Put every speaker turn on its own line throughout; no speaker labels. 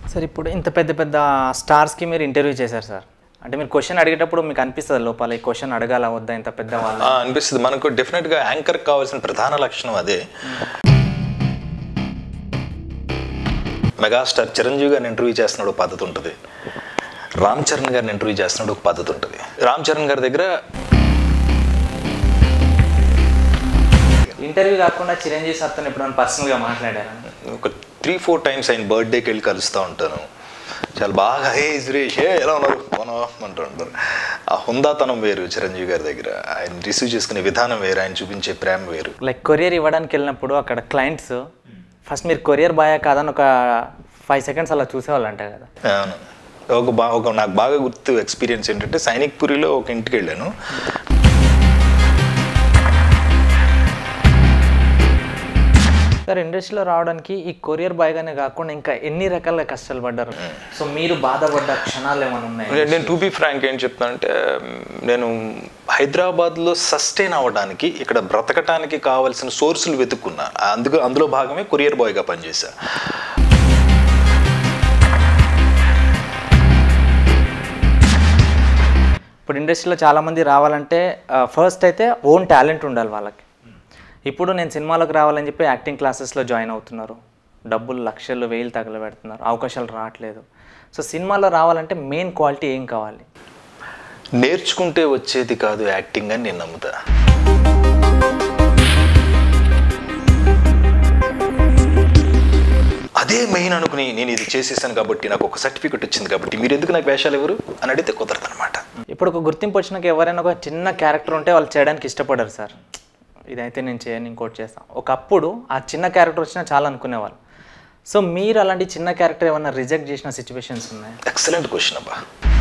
Sir ఇప్పుడు ఇంత పెద్ద పెద్ద స్టార్స్కి మీరు ఇంటర్వ్యూ చేశారు సార్ అంటే మీరు క్వశ్చన్ అడిగేటప్పుడు మీకు అనిపిస్తుంది లోపల ఈ క్వశ్చన్ అడగాల వద్దా ఇంత పెద్ద వాళ్ళు
ఆ, అనిపిస్తుంది మనకు డెఫినెట్గా యాంకర్ కావాల్సిన ప్రధాన లక్షణం అదే మెగాస్టార్ చిరంజీవి గారిని ఇంటర్వ్యూ చేస్తున్నాడు ఒక పద్ధతి ఉంటుంది రామ్ చరణ్ గారిని ఇంటర్వ్యూ చేస్తున్నాడు ఒక పద్ధతి ఉంటుంది రామ్ చరణ్ గారి దగ్గర
ఇంటర్వ్యూ కాకుండా చిరంజీవి సార్తో ఎప్పుడైనా పర్సనల్గా మాట్లాడారా
ఒక త్రీ ఫోర్ టైమ్స్ ఆయన బర్త్డేకి వెళ్ళి కలుస్తూ ఉంటాను చాలా బాగా హే సురేష్ ఏ ఎలా ఉన్నారు మనం అంటూ ఉంటారు ఆ హుందాతనం వేరు చిరంజీవి గారి దగ్గర ఆయన రిసీవ్ చేసుకునే విధానం వేరు ఆయన చూపించే ప్రేమ వేరు
లైక్ కొరియర్ ఇవ్వడానికి వెళ్ళినప్పుడు అక్కడ క్లయింట్స్ ఫస్ట్ మీరు కొరియర్ బాయా కాదని ఒక ఫైవ్ సెకండ్స్ అలా చూసేవాళ్ళు అంట కదా
అవును ఒక బా ఒక నాకు బాగా గుర్తు ఎక్స్పీరియన్స్ ఏంటంటే సైనిక్ పురిలో ఒక ఇంటికి వెళ్ళాను
సార్ ఇండస్ట్రీలో రావడానికి ఈ కొరియర్ బాయ్గానే కాకుండా ఇంకా ఎన్ని రకాల కష్టాలు పడ్డారు సో మీరు బాధపడ్డ క్షణాలు ఏమైనా ఉన్నాయి
నేను- నేను టు బి ఫ్రాంక్ ఏం చెప్తానంటే నేను హైదరాబాద్లో సస్టైన్ అవ్వడానికి ఇక్కడ బ్రతకటానికి కావాల్సిన సోర్సులు వెతుక్కున్నా అందుకు అందులో భాగమే కొరియర్ బాయ్గా పనిచేశా
ఇప్పుడు ఇండస్ట్రీలో చాలామంది రావాలంటే ఫస్ట్ అయితే ఓన్ టాలెంట్ ఉండాలి వాళ్ళకి ఇప్పుడు నేను సినిమాలకు రావాలని చెప్పి యాక్టింగ్ క్లాసెస్లో జాయిన్ అవుతున్నారు డబ్బులు లక్షలు వేలు తగలబెడుతున్నారు అవకాశాలు రావట్లేదు సో సినిమాలో రావాలంటే మెయిన్ క్వాలిటీ ఏం కావాలి
నేర్చుకుంటే వచ్చేది కాదు యాక్టింగ్ అని నేను నమ్ముతా అదే మెయిన్ అనుకుని నేను ఇది చేసేసాను కాబట్టి నాకు ఒక సర్టిఫికెట్ వచ్చింది కాబట్టి మీరు ఎందుకు నాకు వేషాలు ఎవరు అని అడిగితే కుదరదు అనమాట
ఇప్పుడు ఒక గుర్తింపు వచ్చినాక ఎవరైనా ఒక చిన్న క్యారెక్టర్ ఉంటే వాళ్ళు చేయడానికి ఇష్టపడరు సార్ ఇదైతే నేను చేయను ఇంకోటి చేస్తాను ఒకప్పుడు ఆ చిన్న క్యారెక్టర్ వచ్చినా చాలా అనుకునేవాళ్ళు సో మీరు అలాంటి చిన్న క్యారెక్టర్ ఏమైనా రిజెక్ట్ చేసిన సిచ్యువేషన్స్ ఉన్నాయి
ఎక్సలెంట్ క్వశ్చన్ అబ్బా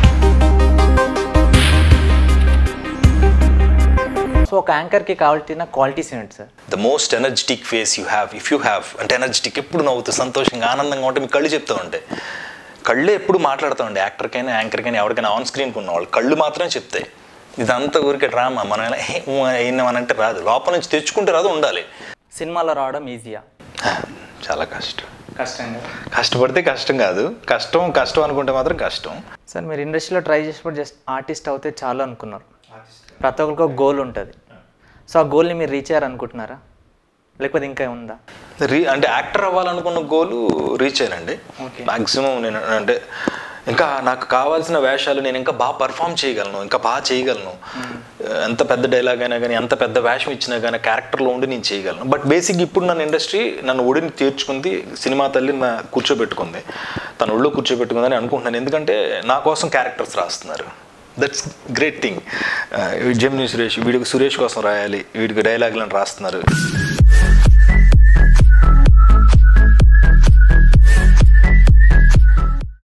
సో ఒక యాంకర్కి కావాల్సిన క్వాలిటీస్ ఏంటి sir
the most energetic face you have if you have అంటే ఎనర్జెటిక్ ఎప్పుడు నవ్వుతూ సంతోషంగా ఆనందంగా ఉంటే మీ కళ్ళు చెప్తూ ఉంటాయి కళ్ళే ఎప్పుడు మాట్లాడుతూ ఉండే యాక్టర్కైనా యాంకర్కైనా ఎవరికైనా ఆన్ స్క్రీన్కి ఉన్న వాళ్ళు కళ్ళు మాత్రమే చెప్తాయి ఇదంతా ఊరికే డ్రామా మనం ఎలా "హే, ఊ" అయినామనంటే రాదు లోపల నుంచి తెచ్చుకుంటే రాదు ఉండాలి
సినిమాలో రావడం ఈజీయా
చాలా కష్టం
కష్టంగా
కష్టపడితే కష్టం కాదు కష్టం కష్టం అనుకుంటే మాత్రం కష్టం
సార్ మీరు ఇండస్ట్రీలో ట్రై చేసినప్పుడు జస్ట్ ఆర్టిస్ట్ అవుతే చాలు అనుకున్నారు ప్రతి ఒక్కరికి ఒక గోల్ ఉంటుంది సో ఆ గోల్ని మీరు రీచ్ అయ్యారు అనుకుంటున్నారా లేకపోతే ఇంకా ఉందా
రీ అంటే యాక్టర్ అవ్వాలనుకున్న గోలు రీచ్ అయ్యానండి
Okay.
మాక్సిమం నేను అంటే ఇంకా నాకు కావాల్సిన వేషాలు నేను ఇంకా బాగా పర్ఫామ్ చేయగలను ఇంకా బాగా చేయగలను ఎంత పెద్ద డైలాగ్ అయినా కానీ ఎంత పెద్ద వేషం ఇచ్చినా కానీ క్యారెక్టర్లో ఉండి నేను చేయగలను బట్ బేసిక్ ఇప్పుడు నన్ను ఇండస్ట్రీ నన్ను ఒడిని తీర్చుకుంది సినిమా తల్లి నా కూర్చోబెట్టుకుంది తన ఒళ్ళో కూర్చోబెట్టుకుందని అనుకుంటున్నాను ఎందుకంటే నా కోసం క్యారెక్టర్స్ రాస్తున్నారు that's great thing Gemini Suresh వీడికి సురేష్ కోసం రాయాలి వీడికి డైలాగులను రాస్తున్నారు